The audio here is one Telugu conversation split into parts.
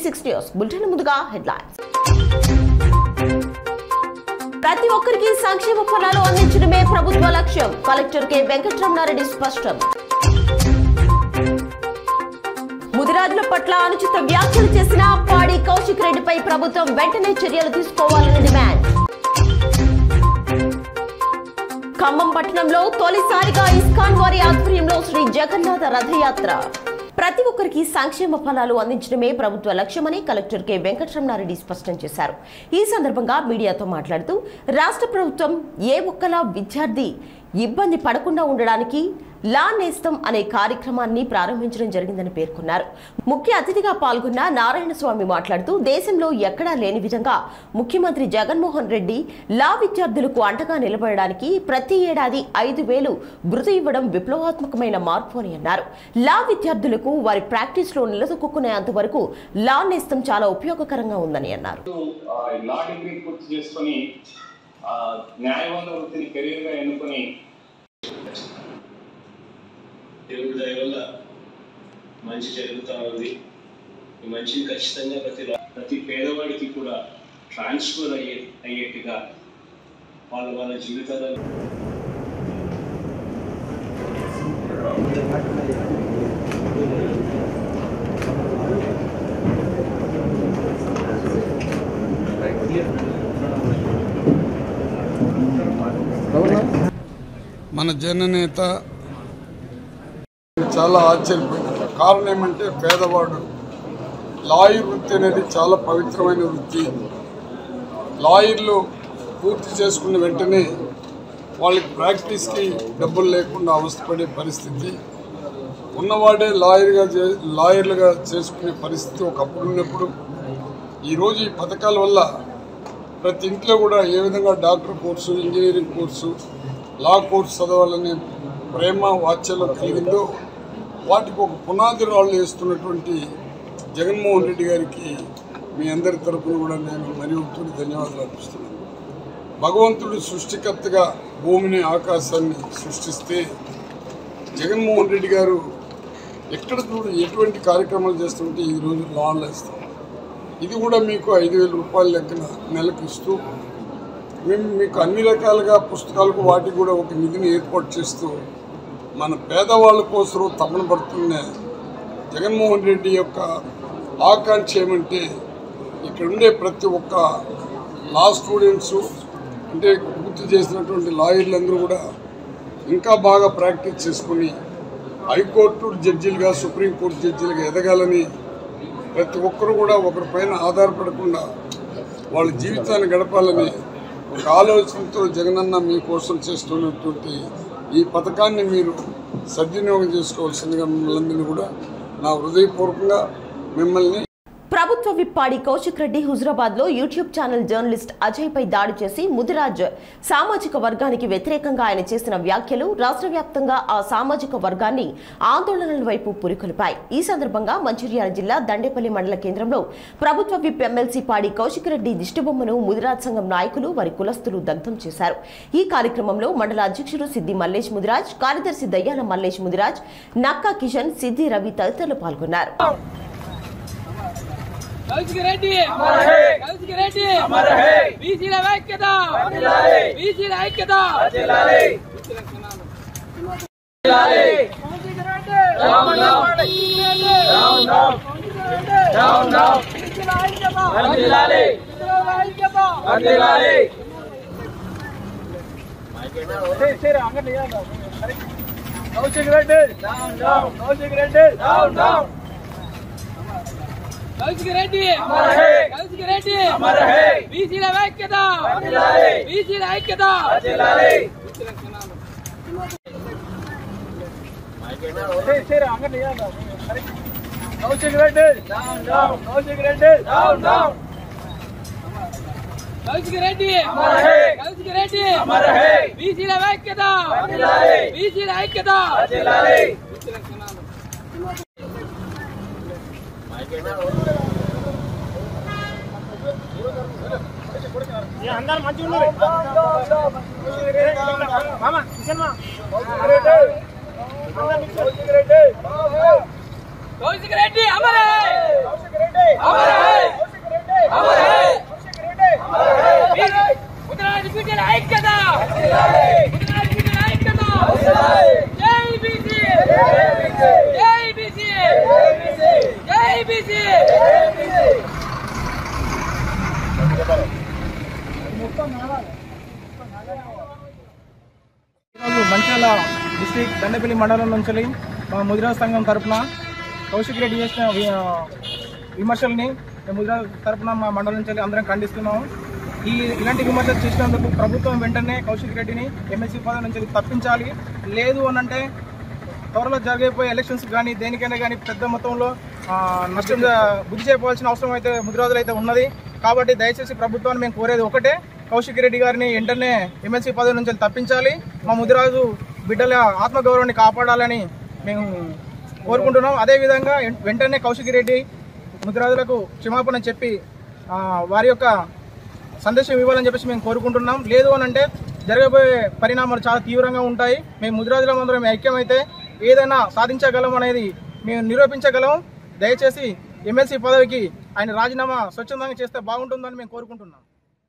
సిక్స్ న్యూస్ బులెటిన్ ముందుగా హెడ్లైన్స్ ప్రతి ఒక్కరికి సంక్షేమ ఫలాలు అందించడమే ప్రభుత్వ లక్ష్యం కలెక్టర్ కె వెంకటరమణారెడ్డి స్పష్టం ముదిరాజుల పట్ల అనుచిత వ్యాఖ్యలు చేసిన పాడి కౌశిక్ రెడ్డిపై ప్రభుత్వం వెంటనే చర్యలు తీసుకోవాలని డిమాండ్ ఖమ్మం పట్టణంలో తొలిసారిగా ఇస్కాన్ వారి ఆధ్వర్యంలో శ్రీ జగన్నాథ రథయాత్ర ప్రతి ఒక్కరికి సంక్షేమ ఫలాలు అందించడమే ప్రభుత్వ లక్ష్యమని కలెక్టర్ కె వెంకటరమణారెడ్డి స్పష్టం చేశారు ఈ సందర్భంగా మీడియాతో మాట్లాడుతూ రాష్ట్ర ప్రభుత్వం ఏ ఒక్కలా విద్యార్థి ఇబ్బంది పడకుండా ఉండడానికి లా నేస్తం అనే కార్యక్రమాన్ని ప్రారంభించడం జరిగిందని పేర్కొన్నారు ముఖ్య అతిథిగా పాల్గొన్న నారాయణ స్వామి మాట్లాడుతూ దేశంలో ఎక్కడా లేని విధంగా ముఖ్యమంత్రి జగన్మోహన్ రెడ్డి లా విద్యార్థులకు అండగా నిలబడడానికి ప్రతి ఏడాది ఐదు వేలు వృధి ఇవ్వడం విప్లవాత్మకమైన మార్పు అని అన్నారు లా విద్యార్థులకు వారి ప్రాక్టీస్ లో నిలదొక్కునేంత వరకు లా నేస్తం చాలా ఉపయోగకరంగా ఉందని అన్నారు ఆ, లా డిగ్రీ పూర్తి చేసుకొని ఆ, న్యాయవాద వృత్తిని కెరీర్గా ఎన్నుకొని దేవుడి దయ వల్ల మంచి జరుగుతూ ఉంది ఈ మంచిని ఖచ్చితంగా ప్రతి ప్రతి పేదవాడికి కూడా ట్రాన్స్ఫర్ అయ్యే అయ్యేట్టుగా వాళ్ళ వాళ్ళ జీవితాలను మన జననేత చాలా ఆశ్చర్యపోయినారు కారణం ఏమంటే పేదవాడు లాయర్ వృత్తి అనేది చాలా పవిత్రమైన వృత్తి లాయర్లు పూర్తి చేసుకున్న వెంటనే వాళ్ళకి ప్రాక్టీస్కి డబ్బులు లేకుండా అవస్థపడే పరిస్థితి ఉన్నవాడే లాయర్గా చే లాయర్లుగా చేసుకునే పరిస్థితి ఒకప్పుడు ఉన్నప్పుడు ఈరోజు ఈ పథకాల వల్ల ప్రతి ఇంట్లో కూడా ఏ విధంగా doctor course engineering course law course చదవాలనే ప్రేమ వాత్సల్యం కలిగిందో వాటికి ఒక పునాది రాళ్ళు వేస్తున్నటువంటి జగన్మోహన్ రెడ్డి గారికి మీ అందరి తరపున కూడా నేను మరి ఒకటి ధన్యవాదాలు అర్పిస్తున్నాను భగవంతుడు సృష్టికర్తగా భూమిని ఆకాశాన్ని సృష్టిస్తే జగన్మోహన్ రెడ్డి గారు ఎక్కడ చూడు ఎటువంటి కార్యక్రమాలు చేస్తుంటే ఈ రోజు లాన్లు వేస్తాం ఇది కూడా మీకు ఐదు వేల రూపాయల లెక్కన నెలకు ఇస్తూ మేము మీకు అన్ని రకాలుగా పుస్తకాలకు వాటికి కూడా ఒక నిధిని ఏర్పాటు చేస్తూ మన పేదవాళ్ళ కోసం తపన పడుతున్న జగన్మోహన్ రెడ్డి యొక్క ఆకాంక్ష ఏమంటే ఇక్కడ ఉండే ప్రతి ఒక్క లా స్టూడెంట్స్ అంటే పూర్తి చేసినటువంటి లాయర్లందరూ కూడా ఇంకా బాగా ప్రాక్టీస్ చేసుకొని హైకోర్టు జడ్జీలుగా సుప్రీంకోర్టు జడ్జీలుగా ఎదగాలని ప్రతి ఒక్కరు కూడా ఒకరిపైన ఆధారపడకుండా వాళ్ళ జీవితాన్ని గడపాలని ఒక ఆలోచనతో జగనన్న మీకోసం చేస్తున్నటువంటి ఈ పథకాన్ని మీరు సద్వినియోగం చేసుకోవాల్సిందిగా మిమ్మల్ని కూడా నా హృదయపూర్వకంగా మిమ్మల్ని ప్రభుత్వ విప్పాడి కౌశిక్ రెడ్డి హుజరాబాద్ లో యూట్యూబ్ ఛానల్ జర్నలిస్ట్ అజయ్ పై దాడి చేసి ముదిరాజ్ సామాజిక వర్గానికి వ్యతిరేకంగా ఆయన చేసిన వ్యాఖ్యలు రాష్ట్ర వ్యాప్తంగా ఆ సామాజిక వర్గాన్ని ఆందోళనల వైపు పురికొల్పాయి ఈ సందర్భంగా మంచిర్యాల జిల్లా దండేపల్లి మండల కేంద్రంలో ప్రభుత్వ విప్ ఎమ్మెల్సీ పాడి కౌశిక్ రెడ్డి దిష్టిబొమ్మను ముదిరాజ్ సంఘం నాయకులు వారి కులస్తులు దగ్ధం చేశారు ఈ కార్యక్రమంలో మండల అధ్యక్షుడు సిద్ది మల్లేష్ ముదిరాజ్ కార్యదర్శి దయ్యాల మల్లేష్ ముదిరాజ్ నక్కా కిషన్ సిద్ది రవి తదితరులు పాల్గొన్నారు కౌశిక్ రెడ్డి కౌశిక్ రెడ్డి బీసీల ఐక్యత బీసీల ఐక్యత కౌశిక్ రెడ్డి కౌశిక్ రెడ్డి కౌశిక్ రెడ్డి కౌశిక్ రెడ్డి బీసీల ఐక్యత బీసీల ఐక్యత కౌశిక్ రెడ్డి కౌశిక్ రెడ్డి కౌశిక్ రెడ్డి కౌశిక్ రెడ్డి బీసీల ఐక్యత బీసీల ఐక్యత కౌశిక్ రెడ్డి అమర్ హై కౌశిక్ రెడ్డి అమర్ హై కౌశిక్ రెడ్డి అమర్ హై కౌశిక్ రెడ్డి అమర్ హై ఉత్తరాది బిడ్డల ఐక్యత ఉత్తరాది బిడ్డల ఐక్యత జై బీసీ జై బీసీ జై బీసీ ఈరోజు మంచిర్యాల డిస్టిక్ దండపల్లి మండలం నుంచి మా ముదిరాజ్ సంఘం తరపున కౌశిక్ రెడ్డి చేసిన వి- ఆ, విమర్శల్ని మేము ముదిరాజ్ తరపున మా మండలం నుంచి అందరం ఖండిస్తున్నాము ఈ ఇలాంటి విమర్శలు చేసినందుకు ప్రభుత్వం వెంటనే కౌశిక్ రెడ్డిని ఎమ్మెల్సీ పదవి నుంచి తప్పించాలి లేదు అని అంటే త్వరలో జరగబోయే ఎలక్షన్స్ కానీ దేనికైనా కానీ పెద్ద మొత్తంలో ఆ, నష్టం జ- బుద్ధి చేయవలసిన అవసరం అయితే ముదిరాజులు అయితే ఉన్నది కాబట్టి దయచేసి ప్రభుత్వాన్ని మేము కోరేది ఒకటే కౌశిక్ రెడ్డి గారిని వెంటనే ఎమ్మెల్సీ పదవి నుంచి తప్పించాలి మా ముదిరాజు బిడ్డల ఆత్మగౌరవాన్ని కాపాడాలని మేము కోరుకుంటున్నాం అదేవిధంగా ఎన్- వెంటనే కౌశిక్ రెడ్డి ముదిరాజులకు క్షమాపణ చెప్పి ఆ, వారి యొక్క సందేశం ఇవ్వాలని చెప్పేసి మేము కోరుకుంటున్నాం లేదు అని అంటే జరగబోయే పరిణామాలు చాలా తీవ్రంగా ఉంటాయి మేము ముదిరాజుల అందరం ఐక్యమైతే ఏదైనా సాధించగలం అనేది మేము నిరూపించగలం దయచేసి ఎమ్మెల్సీ పదవికి ఆయన రాజీనామా స్వచ్ఛందంగా చేస్తే బాగుంటుందని మేము కోరుకుంటున్నాం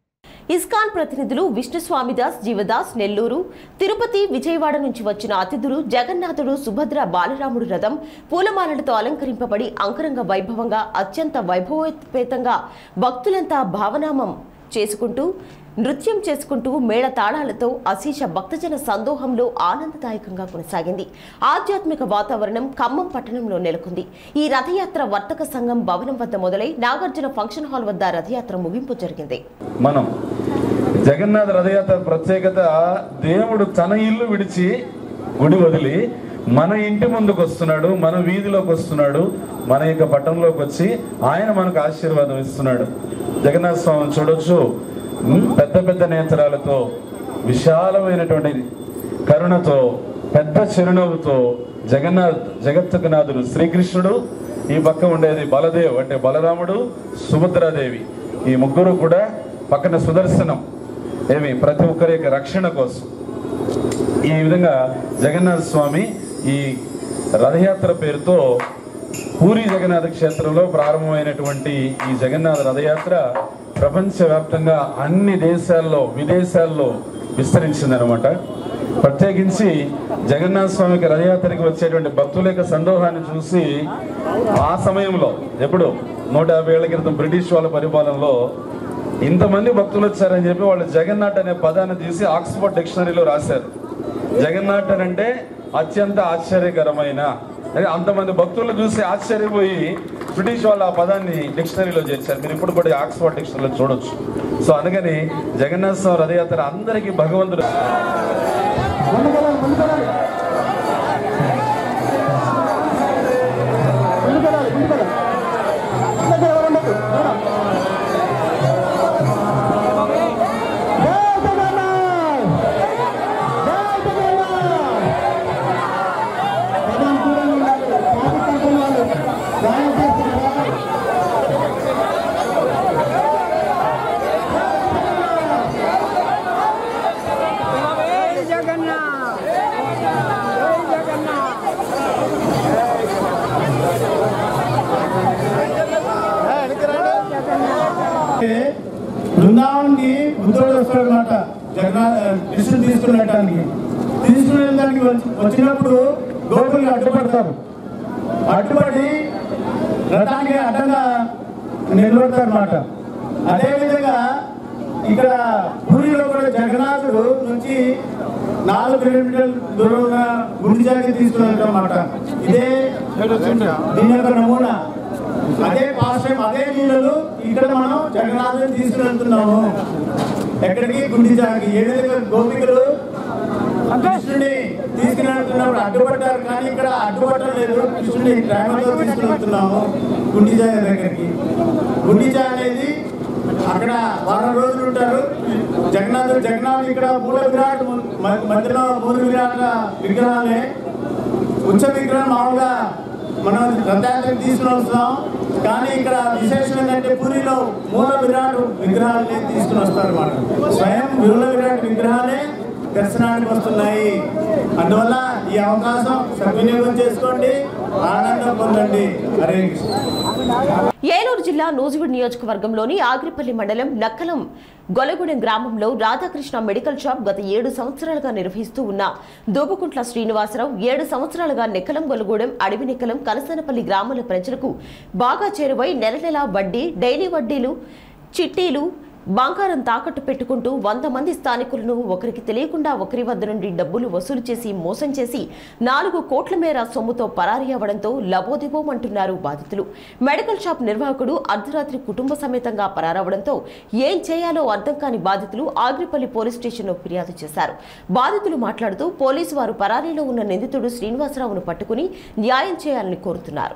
ఇస్కాన్ ప్రతినిధులు విష్ణుస్వామిదాస్ జీవదాస్ నెల్లూరు తిరుపతి విజయవాడ నుంచి వచ్చిన అతిథులు జగన్నాథుడు సుభద్ర బాలరాముడు రథం పూలమాలలతో అలంకరింపబడి అంకరంగ వైభవంగా అత్యంత వైభవోపేతంగా భక్తులంతా భావనామం చేసుకుంటూ నృత్యం చేసుకుంటూ మేళ తాళాలతో అశీష భక్తజన సందోహంలో ఆనందదాయకంగా కొనసాగింది ఆధ్యాత్మిక వాతావరణం ఖమ్మం పట్టణంలో నెలకొంది ఈ రథయాత్ర వర్తక సంఘం భవనం వద్ద మొదలై నాగార్జున ఫంక్షన్ హాల్ వద్ద రథయాత్ర ముగింపు జరిగింది మనం జగన్నాథ రథయాత్ర ప్రత్యేకత దేవుడు తన ఇల్లు విడిచి గుడి వదిలి మన ఇంటి ముందుకు వస్తున్నాడు మన వీధిలోకి వస్తున్నాడు మన యొక్క పట్టణంలోకి వచ్చి ఆయన మనకు ఆశీర్వాదం ఇస్తున్నాడు జగన్నాథ స్వామిని చూడొచ్చు ఉమ్, పెద్ద పెద్ద నేత్రాలతో విశాలమైనటువంటి కరుణతో పెద్ద చిరునవ్వుతో జగన్నాథ్ జగత్తుకనాథుడు శ్రీకృష్ణుడు ఈ పక్క ఉండేది బలదేవ్ అంటే బలరాముడు సుభద్రాదేవి ఈ ముగ్గురు కూడా పక్కన సుదర్శనం ఏమి ప్రతి ఒక్కరి యొక్క రక్షణ కోసం ఈ విధంగా జగన్నాథ స్వామి ఈ రథయాత్ర పేరుతో పూరి జగన్నాథ క్షేత్రంలో ప్రారంభమైనటువంటి ఈ జగన్నాథ రథయాత్ర ప్రపంచవ్యాప్తంగా అన్ని దేశాల్లో విదేశాల్లో విస్తరించిందనమాట ప్రత్యేకించి జగన్నాథ స్వామికి రథయాత్రకి వచ్చేటువంటి భక్తుల యొక్క సందోహాన్ని చూసి ఆ సమయంలో ఎప్పుడు నూట యాభై ఏళ్ల క్రితం బ్రిటిష్ వాళ్ళ పరిపాలనలో ఇంతమంది భక్తులు వచ్చారని చెప్పి వాళ్ళు జగన్నాథ్ అనే పదాన్ని తీసి ఆక్స్ఫర్డ్ డిక్షనరీలో రాశారు జగన్నాథ్ అని అంటే అత్యంత ఆశ్చర్యకరమైన అంటే అంతమంది భక్తులు చూసి ఆశ్చర్యపోయి బ్రిటిష్ వాళ్ళు ఆ పదాన్ని డిక్షనరీలో చేర్చారు మీరు ఇప్పుడు కూడా ఆక్స్ఫర్డ్ డిక్షనరీలో చూడొచ్చు సో అందుకని జగన్నాథ స్వామి రథయాత్ర అందరికీ భగవంతుడు బృందావన్కి బుద్ధుడు వస్తాడు అనమాట జగన్నాథ్ కృష్ణుడు తీసుకునేటానికి తీసుకునే దానికి వచ్చి- వచ్చినప్పుడు గోపులు అడ్డుపడతారు అడ్డుపడి రథానికి అడ్డంగా నిలబడతారు అనమాట అదేవిధంగా ఇక్కడ పూరిలో కూడా జగన్నాథుడు నుంచి నాలుగు కిలోమీటర్ల దూరం ఉన్న గుండిజాకి తీసుకుని అనమాట ఇదే దీని యొక్క నమూనా అదే పాశ్రం అదే నీళ్ళు ఇక్కడ మనం జగన్నాథుని తీసుకుని వెళ్తున్నాము ఎక్కడికి గుండిజాకి ఏ విధంగా గోపికలు కృష్ణుని తీసుకుని వెళ్తున్నప్పుడు అడ్డుపడ్డారు కానీ ఇక్కడ అడ్డుపడడం లేదు కృష్ణుని ప్రేమతో తీసుకుని వెళ్తున్నాము గుండిజా దగ్గరికి గుండిజా అనేది అక్కడ వారం రోజులు ఉంటారు జగన్నాథుడు జగన్నాథుడు ఇక్కడ మూల విరాట్ మ- మధ్యలో మూల విరాట్ విగ్రహాలే ఉచ్చ విగ్రహం మామూలుగా మనం రథయాత్రకు తీసుకుని వస్తాం కానీ ఇక్కడ విశేషం ఏంటంటే పూరిలో మూల విరాట్ విగ్రహాలని తీసుకుని వస్తారు అన్నమాట స్వయం మూల విరాట్ విగ్రహాలే దర్శనానికి వస్తున్నాయి అందువల్ల ఈ అవకాశం సద్వినియోగం చేసుకోండి ఆనందం పొందండి హరే కృష్ణ ఏలూరు జిల్లా నూజివీడ్ నియోజకవర్గంలోని ఆగ్రిపల్లి మండలం నక్కలం గొలగూడెం గ్రామంలో రాధాకృష్ణ మెడికల్ షాప్ గత ఏడు సంవత్సరాలుగా నిర్వహిస్తూ ఉన్న దూబకుంట్ల శ్రీనివాసరావు ఏడు సంవత్సరాలుగా నెక్కలం గొలగూడెం అడవి నెక్కలం కలసనపల్లి గ్రామాల ప్రజలకు బాగా చేరువై నెల నెలా వడ్డీ డైలీ వడ్డీలు చిట్టీలు బంగారం తాకట్టు పెట్టుకుంటూ వంద మంది స్థానికులను ఒకరికి తెలియకుండా ఒకరి వద్ద నుండి డబ్బులు వసూలు చేసి మోసం చేసి నాలుగు కోట్ల మేర సొమ్ముతో పరారీ అవ్వడంతో లబోదిబోమంటున్నారు బాధితులు మెడికల్ షాప్ నిర్వాహకుడు అర్ధరాత్రి కుటుంబ సమేతంగా పరారవడంతో ఏం చేయాలో అర్థం కాని బాధితులు ఆగ్రిపల్లి పోలీస్ స్టేషన్లో ఫిర్యాదు చేశారు బాధితులు మాట్లాడుతూ పోలీసు వారు పరారీలో ఉన్న నిందితుడు శ్రీనివాసరావును పట్టుకుని న్యాయం చేయాలని కోరుతున్నారు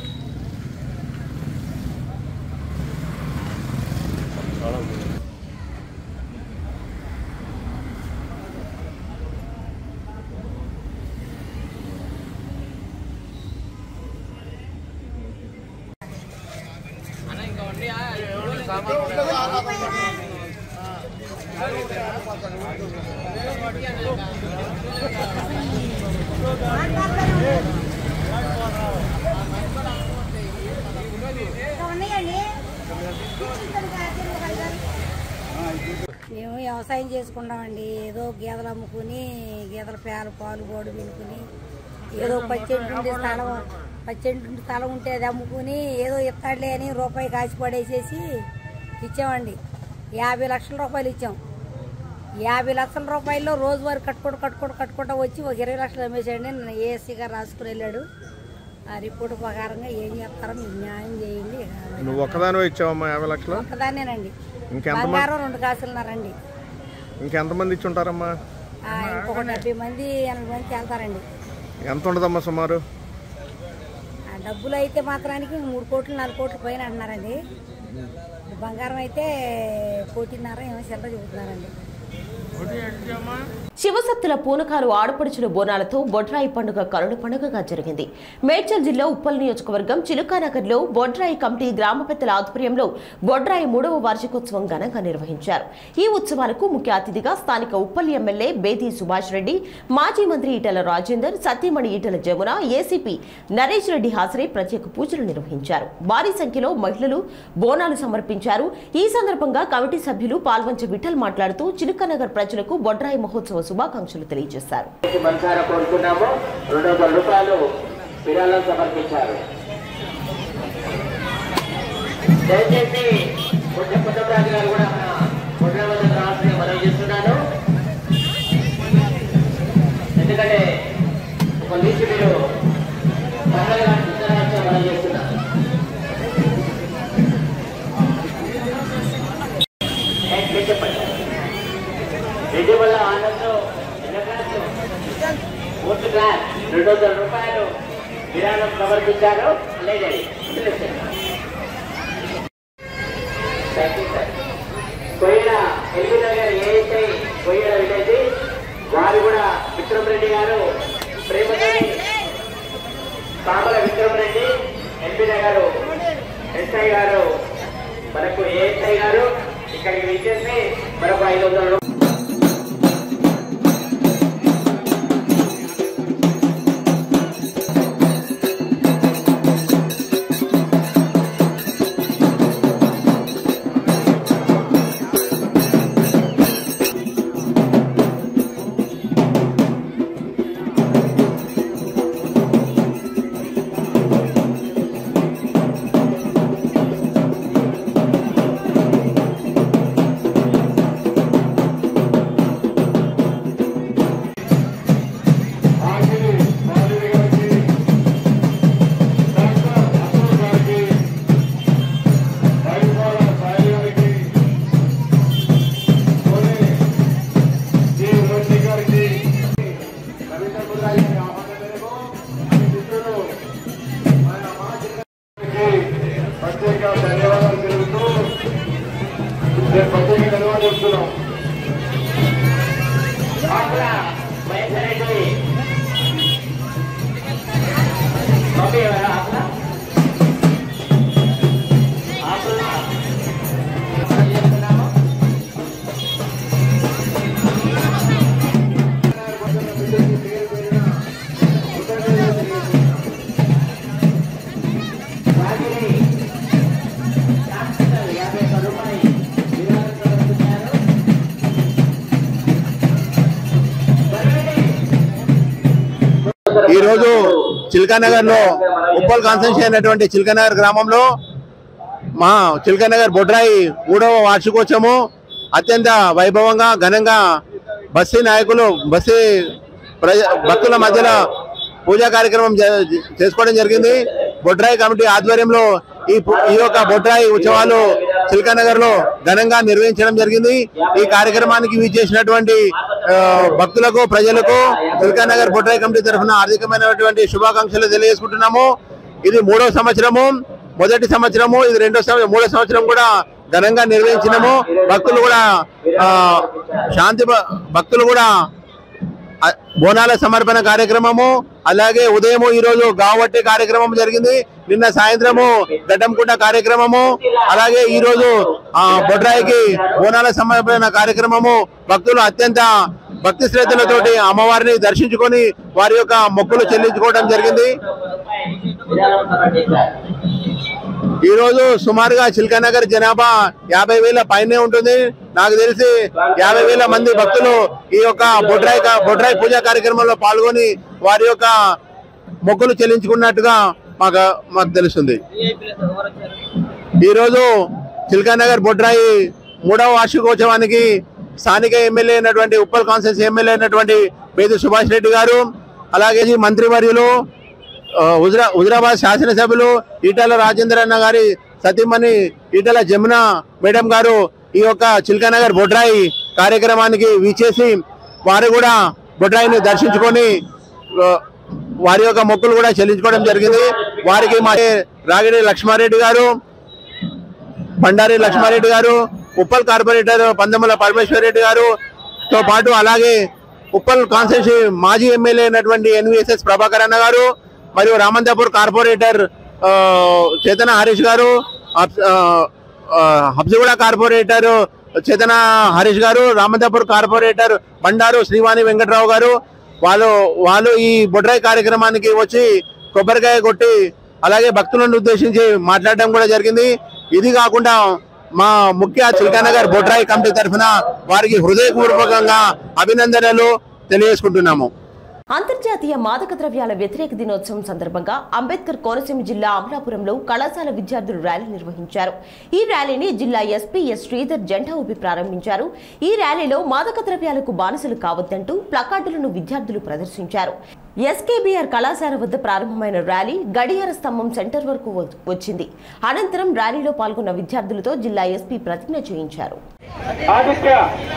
మేము వ్యవసాయం చేసుకుంటామండి ఏదో గేదెలు అమ్ముకుని గేదెల పేల పాలు పోడు వినుకుని ఏదో పచ్చెంటుండి స్థలం పచ్చెంటుండి స్థలం ఉంటే అది అమ్ముకుని ఏదో ఇస్తాడులే అని రూపాయి కాసి పడేసేసి ఇచ్చామండి యాభై లక్షల రూపాయలు ఇచ్చాం యాభై లక్షల రూపాయల్లో రోజువారీ కట్టుకుంటూ కట్టుకుంటూ కట్టుకుంటూ వచ్చి ఒక ఇరవై లక్షలు అమ్మేసాడండి నిన్న ఏఎస్సీ గారు రాసుకుని వెళ్ళాడు ఆ రిపోర్ట్ ప్రకారంగా ఏం చేస్తారో మీరు న్యాయం చేయండి నువ్వు ఒక్కదానివే ఇచ్చావమ్మా యాభై లక్షలు ఒక్కదాన్నేనండి ఇంకెంతమంది బంగారం రెండు కాసులున్నారండి ఇంకెంతమంది ఇచ్చి ఉంటారమ్మా ఆ, ఇంకొక డెబ్బై మంది ఎనభై మంది వెళ్తారండి ఎంత ఉండదమ్మా సుమారు ఆ డబ్బులు అయితే మాత్రానికి మూడు కోట్లు నాలుగు కోట్ల పైన అంటున్నారండి బంగారం అయితే కోటిన్నర ఏమో చిల్లర చెబుతున్నారండి శివసత్తుల పూనకాలు ఆడపడుచుల బోనాలతో బొడ్రాయి పండుగ కరుణ పండుగగా జరిగింది మేడ్చల్ జిల్లా ఉప్పల్ నియోజకవర్గం చిలుకానగర్లో బొడ్రాయి కమిటీ గ్రామ పెద్దల ఆధ్వర్యంలో బొడ్రాయి మూడవ వార్షికోత్సవం ఘనంగా నిర్వహించారు ఈ ఉత్సవాలకు ముఖ్య అతిథిగా స్థానిక ఉప్పల్ ఎమ్మెల్యే బేది సుభాష్ రెడ్డి మాజీ మంత్రి ఈటల రాజేందర్ సత్యమణి ఈటల జమున ఏసీపీ నరేష్ రెడ్డి హాజరై ప్రత్యేక పూజలు నిర్వహించారు భారీ సంఖ్యలో మహిళలు బోనాలు సమర్పించారు ఈ సందర్భంగా కమిటీ సభ్యులు పాల్వంచ విఠల్ మాట్లాడుతూ చిలుకనగర్ ప్రజలకు బొడ్రాయి మహోత్సవ శుభాకాంక్షలు తెలియజేశారు మనసారా కోరుకున్నాము రెండు వందల రూపాయలు విరాళం సమర్పించారు దయచేసి కొంచెం పుట్టరాజు గారు కూడా మన పుట్టిన వద్ద రావాల్సిందిగా మనం చేస్తున్నాను ఎందుకంటే ఒక లీస్ట్ మీరు పండుగ రాష్ట్రం మనం చేస్తున్నాం ఏ, చెప్పండి రెడ్డి వల్ల ఆనందం ఫోర్త్ క్లాస్ రెండు వందల రూపాయలు విరాళం సమర్పించారు లేదండి Koyyala LB Nagar ASI Koyyala village వారు కూడా విక్రమ్ రెడ్డి గారు ప్రేమదేవి కామల విక్రమ్ రెడ్డి ఎల్బీ నగర్ ఎస్ఐ గారు మనకు ఏఎస్ఐ గారు ఇక్కడికి విచ్చేసి మనకు ఐదు వందల రూపాయలు ఈరోజు చిల్కానగర్ లో ఉప్పల్ కాన్సెన్షన్ అయినటువంటి చిల్కానగర్ గ్రామంలో మా చిల్కానగర్ బొడ్రాయి మూడవ వార్షికోత్సవము అత్యంత వైభవంగా ఘనంగా బస్తీ నాయకులు బస్తీ ప్రజ భక్తుల మధ్యలో పూజా కార్యక్రమం జ- చేసుకోవడం జరిగింది బొడ్రాయి కమిటీ ఆధ్వర్యంలో ఈ పు- ఈ యొక్క బొడ్రాయి ఉత్సవాలు చిల్కానగర్ లో ఘనంగా నిర్వహించడం జరిగింది ఈ కార్యక్రమానికి వీచేసినటువంటి ఆ, భక్తులకు ప్రజలకు చిల్కానగర్ బొడ్రాయి కమిటీ తరఫున ఆర్థికమైనటువంటి శుభాకాంక్షలు తెలియజేసుకుంటున్నాము ఇది మూడో సంవత్సరము మొదటి సంవత్సరము ఇది రెండో సంవత్సరం మూడో సంవత్సరం కూడా ఘనంగా నిర్వహించినాము భక్తులు కూడా ఆ, శాంతి భ- భక్తులు కూడా ఆ, బోనాల సమర్పణ కార్యక్రమము అలాగే ఉదయము ఈ రోజు గావట్టి కార్యక్రమం జరిగింది నిన్న సాయంత్రము గడ్డంకుంట కార్యక్రమము అలాగే ఈ రోజు ఆ బొడ్రాయికి బోనాల సమర్పణ కార్యక్రమము భక్తులు అత్యంత భక్తి శ్రద్ధలతోటి అమ్మవారిని దర్శించుకొని వారి యొక్క మొక్కులు చెల్లించుకోవడం జరిగింది ఈ రోజు సుమారుగా చిల్కానగర్ జనాభా యాభై వేల పైనే ఉంటుంది నాకు తెలిసి యాభై వేల మంది భక్తులు ఈ యొక్క బొడ్రాయి కా- బొడ్రాయి పూజా కార్యక్రమంలో పాల్గొని వారి యొక్క మొక్కులు చెల్లించుకున్నట్టుగా మాకు మాకు తెలుస్తుంది ఈ రోజు చిల్కానగర్ బొడ్రాయి మూడవ వార్షికోత్సవానికి స్థానిక ఎమ్మెల్యే అయినటువంటి ఉప్పల్ కాన్సెన్స్ ఎమ్మెల్యే అయినటువంటి పేద సుభాష్ రెడ్డి గారు అలాగే ఈ మంత్రివర్యులు ఆ, హుజరా హుజరాబాద్ శాసనసభ్యులు ఈటల రాజేంద్ర అన్న గారి సతీమణి ఈటల జమున మేడం గారు ఈ యొక్క చిల్కానగర్ బొడ్రాయి కార్యక్రమానికి విచ్చేసి వారు కూడా బొడ్రాయిని దర్శించుకొని ఆ, వారి యొక్క మొక్కులు కూడా చెల్లించుకోవడం జరిగింది వారికి మా రాగిడి లక్ష్మారెడ్డి గారు బండారి లక్ష్మారెడ్డి గారు ఉప్పల్ కార్పొరేటర్ పందముల పరమేశ్వర్ రెడ్డి గారు తో పాటు అలాగే ఉప్పల్ కాన్స్టిట్యూన్సీ మాజీ ఎమ్మెల్యే అయినటువంటి ఎన్విఎస్ఎస్ ప్రభాకర్ అన్న గారు మరియు రామంతాపూర్ కార్పొరేటర్ ఆ, చేతన హరీష్ గారు హబ్స్- ఆ, ఆ, హబ్సిగూడ కార్పొరేటర్ చేతన హరీష్ గారు రామంతాపూర్ కార్పొరేటర్ బండారు శ్రీవాణి వెంకట్రావు గారు వాళ్ళు వాళ్ళు ఈ బొడ్రాయి కార్యక్రమానికి వచ్చి కొబ్బరికాయ కొట్టి అలాగే భక్తులను ఉద్దేశించి మాట్లాడడం కూడా జరిగింది ఇది కాకుండా మా ముఖ్య చిల్కానగర్ బొడ్రాయి కమిటీ తరఫున వారికి హృదయపూర్వకంగా అభినందనలు తెలియజేసుకుంటున్నాము అంతర్జాతీయ మాదక ద్రవ్యాల వ్యతిరేక దినోత్సవం సందర్భంగా అంబేద్కర్ కోనసీమ జిల్లా అమలాపురంలో కళాశాల విద్యార్థులు ర్యాలీ నిర్వహించారు ఈ ర్యాలీని జిల్లా ఎస్పీ ఎస్ శ్రీధర్ జెండా ఊపి ప్రారంభించారు ఈ ర్యాలీలో మాదక ద్రవ్యాలకు బానిసలు కావద్దంటూ ప్లకార్డులను విద్యార్థులు ప్రదర్శించారు ఎస్కేబీఆర్ కళాశాల వద్ద ప్రారంభమైన ర్యాలీ గడియార స్తంభం సెంటర్ వరకు వ- వచ్చింది అనంతరం ర్యాలీలో పాల్గొన్న విద్యార్థులతో జిల్లా ఎస్పీ ప్రతిజ్ఞ చేయించారు ఆదిత్య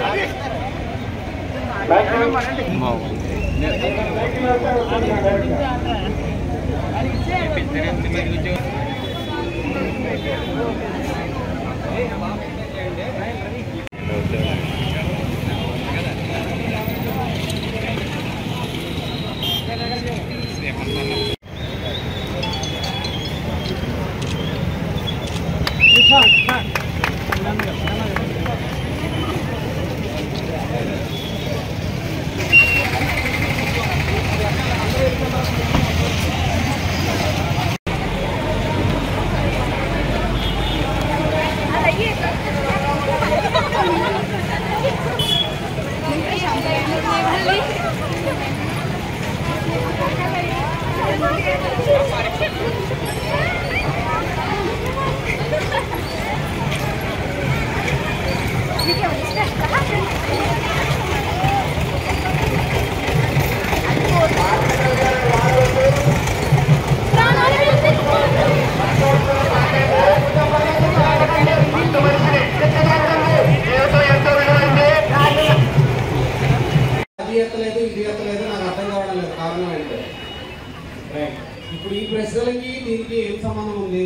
అది ఎత్తలేదు ఇది ఎత్తలేదు నాకు అర్థం కావడం లేదు కారణం ఏంటో రైట్ ఇప్పుడు ఈ ప్రశ్నలకి దీనికి ఏం సంబంధం ఉంది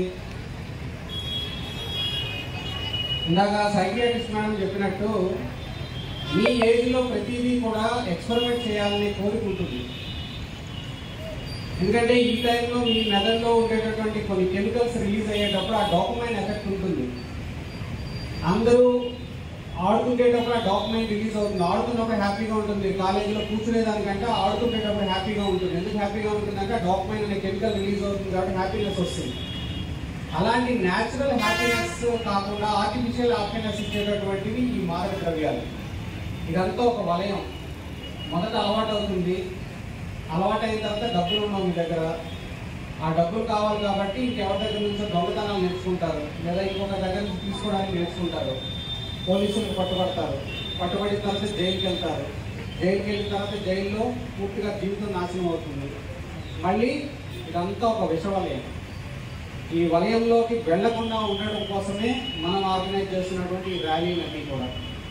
ఇందాక సైకియాట్రిస్ట్ మేడం చెప్పినట్టు మీ ఏజ్లో ప్రతిదీ కూడా ఎక్స్పెరిమెంట్ చేయాలని కోరిక ఉంటుంది ఎందుకంటే ఈ టైంలో మీ మెదడులో ఉండేటటువంటి కొన్ని కెమికల్స్ రిలీజ్ అయ్యేటప్పుడు ఆ డాక్యుమెంట్ ఎఫెక్ట్ ఉంటుంది అందరూ ఆడుతుండేటప్పుడు ఆ డాక్యుమెంట్ రిలీజ్ అవుతుంది ఆడుతున్నప్పుడు హ్యాపీగా ఉంటుంది కాలేజీలో కూర్చునే దానికంటే ఆడుతుండేటప్పుడు హ్యాపీగా ఉంటుంది ఎందుకు హ్యాపీగా ఉంటుందంటే ఆ డాక్యుమెంట్ అనే కెమికల్ రిలీజ్ అవుతుంది కాబట్టి హ్యాపీనెస్ వస్తుంది అలాంటి న్యాచురల్ హ్యాపీనెస్ కాకుండా ఆర్టిఫిషియల్ హ్యాపీనెస్ ఇచ్చేటటువంటివి ఈ మాదక ద్రవ్యాలు ఇదంతా ఒక వలయం మొదట అలవాటు అవుతుంది అలవాటైన తర్వాత డబ్బులు ఉండవు మీ దగ్గర ఆ డబ్బులు కావాలి కాబట్టి ఇంకెవరి దగ్గర నుంచో దొంగతనాలు నేర్చుకుంటారు లేదా ఇంకొక దగ్గర నుంచి తీసుకోవడానికి నేర్చుకుంటారు పోలీసులు పట్టుబడతారు పట్టుబడిన తర్వాత జైలుకి వెళ్తారు జైలుకి వెళ్ళిన తర్వాత జైల్లో పూర్తిగా జీవితం నాశనం అవుతుంది మళ్ళీ ఇదంతా ఒక విషవలయం ఈ వలయంలోకి వెళ్లకుండా ఉండడం కోసమే మనం ఆర్గనైజ్ చేస్తున్నటువంటి ఈ ర్యాలీలన్నీ కూడా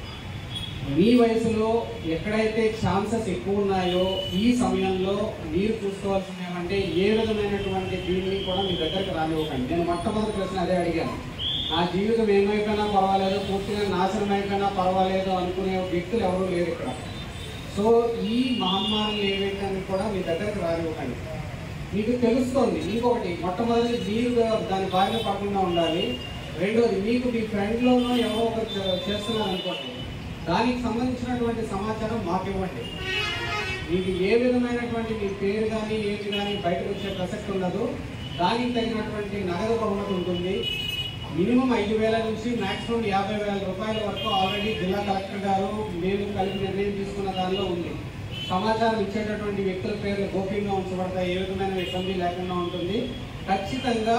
మీ వయసులో ఎక్కడైతే ఛాన్సెస్ ఎక్కువ ఉన్నాయో ఈ సమయంలో మీరు చూసుకోవాల్సింది ఏమంటే ఏ విధమైనటువంటి దీన్ని కూడా మీ దగ్గరకు రానివ్వకండి నేను మొట్టమొదటి ప్రశ్న అదే అడిగాను నా జీవితం ఏమైపోయినా పర్వాలేదు పూర్తిగా నాశనం అయిపోయినా పర్వాలేదు అనుకునే వ్యక్తులు ఎవరూ లేరు ఇక్కడ సో ఈ మహమ్మారులు ఏవైతే కూడా మీ దగ్గరకు రానివ్వకండి మీకు తెలుస్తోంది ఇంకొకటి మొట్టమొదటి మీరు దాని బారిన పడకుండా ఉండాలి రెండోది మీకు మీ ఫ్రెండ్లోనో ఎవరో ఒకరు చే- చేస్తున్నారు అనుకోండి దానికి సంబంధించినటువంటి సమాచారం మాకు ఇవ్వండి మీకు ఏ విధమైనటువంటి మీ పేరు కానీ ఏది కానీ బయటకు వచ్చే ప్రసక్తి ఉండదు దానికి తగినటువంటి నగదు బహుమతి ఉంటుంది మినిమం ఐదు వేల నుంచి మాక్సిమం యాభై వేల రూపాయల వరకు ఆల్రెడీ జిల్లా కలెక్టర్ గారు మేము కలిపి నిర్ణయం తీసుకున్న దానిలో ఉంది సమాచారం ఇచ్చేటటువంటి వ్యక్తుల పేర్లు గోప్యంగా ఉంచబడతాయి ఏ విధమైన ఇబ్బంది లేకుండా ఉంటుంది ఖచ్చితంగా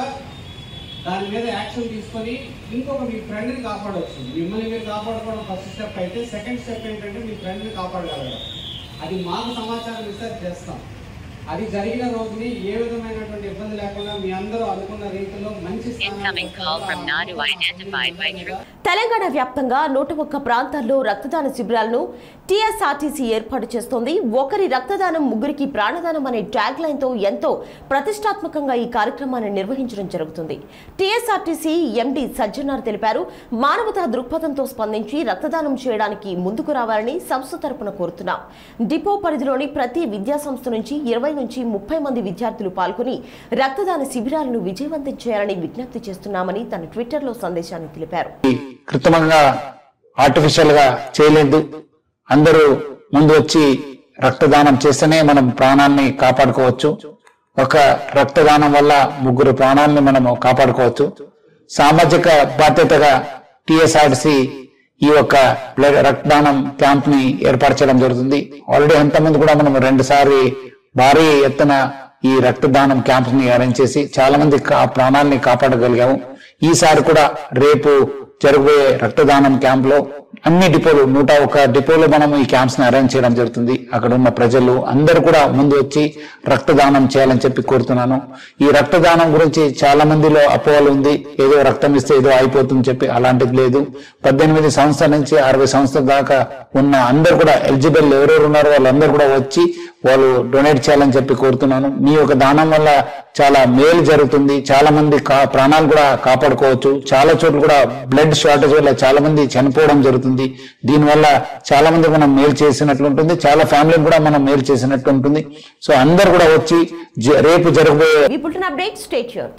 దాని మీద యాక్షన్ తీసుకొని ఇంకొక మీ ఫ్రెండ్ని కాపాడవచ్చు మిమ్మల్ని మీరు కాపాడుకోవడం ఫస్ట్ స్టెప్ అయితే సెకండ్ స్టెప్ ఏంటంటే మీ ఫ్రెండ్ని కాపాడగలగడం అది మాకు సమాచారం ఇస్తే అది చేస్తాం అది జరిగిన రోజుని ఏ విధమైనటువంటి ఇబ్బంది లేకుండా మీ అందరూ అనుకున్న రీతిలో మంచి Incoming call from Nadu identified by True. Telangana వ్యాప్తంగా నూట ఒక్క ప్రాంతాల్లో రక్తదాన శిబిరాలను టీఎస్ఆర్టీసీ ఏర్పాటు చేస్తోంది ఒకరి రక్తదానం ముగ్గురికి ప్రాణదానం అనే ట్యాగ్ లైన్ తో ఎంతో ప్రతిష్టాత్మకంగా ఈ కార్యక్రమాన్ని నిర్వహించడం జరుగుతుంది టీఎస్ఆర్టీసీ ఎండి సజ్జనార్ తెలిపారు మానవతా దృక్పథంతో స్పందించి రక్తదానం చేయడానికి ముందుకు రావాలని సంస్థ తరపున కోరుతున్నాం డిపో పరిధిలోని ప్రతి విద్యా సంస్థ నుంచి ఇరవై నుంచి ముప్పై మంది విద్యార్థులు పాల్గొని రక్తదాన శిబిరాలను విజయవంతం చేయాలని విజ్ఞప్తి చేస్తున్నామని తన ట్విట్టర్లో సందేశాన్ని తెలిపారు కృత్రిమంగా ఆర్టిఫిషియల్ గా చేయలేదు అందరూ ముందు వచ్చి రక్తదానం చేస్తేనే మనం ప్రాణాన్ని కాపాడుకోవచ్చు ఒక రక్తదానం వల్ల ముగ్గురు ప్రాణాలను మనము కాపాడుకోవచ్చు సామాజిక బాధ్యతగా టిఎస్ఆర్సి ఈ యొక్క బ్లడ్ రక్తదానం క్యాంప్ ని ఏర్పాటు చేయడం జరుగుతుంది ఆల్రెడీ అంతమంది కూడా మనం రెండు సారి భారీ ఎత్తున ఈ రక్తదానం క్యాంప్స్ ని అరేంజ్ చేసి చాలా మంది కా- ప్రాణాలని కాపాడగలిగాము ఈసారి కూడా రేపు జరగబోయే రక్తదానం క్యాంప్ లో అన్ని డిపోలు నూట ఒక డిపోలో మనం ఈ క్యాంప్స్ ని అరేంజ్ చేయడం జరుగుతుంది అక్కడ ఉన్న ప్రజలు అందరూ కూడా ముందు వచ్చి రక్తదానం చేయాలని చెప్పి కోరుతున్నాను ఈ రక్తదానం గురించి చాలా మందిలో అపోహలు ఉంది ఏదో రక్తం ఇస్తే ఏదో అయిపోతుంది చెప్పి అలాంటిది లేదు పద్దెనిమిది సంవత్సరాల నుంచి అరవై సంవత్సరాల దాకా ఉన్న అందరు కూడా ఎలిజిబుల్ ఎవరెవరు ఉన్నారో వాళ్ళందరూ కూడా వచ్చి వాళ్ళు డొనేట్ చేయాలని చెప్పి కోరుతున్నాను మీ యొక్క దానం వల్ల చాలా మేలు జరుగుతుంది చాలా మంది కా- ప్రాణాలు కూడా కాపాడుకోవచ్చు చాలా చోట్ల కూడా బ్లడ్ షార్టేజ్ వల్ల చాలా మంది చనిపోవడం జరుగుతుంది దీనివల్ల చాలా మంది మనం మేలు చేసినట్లు ఉంటుంది చాలా ఫ్యామిలీకి కూడా మనం మేలు చేసినట్టు ఉంటుంది సో అందరు కూడా వచ్చి జ- రేపు జరగబోయే ఈ బులెటిన్ అప్డేట్ స్టేట్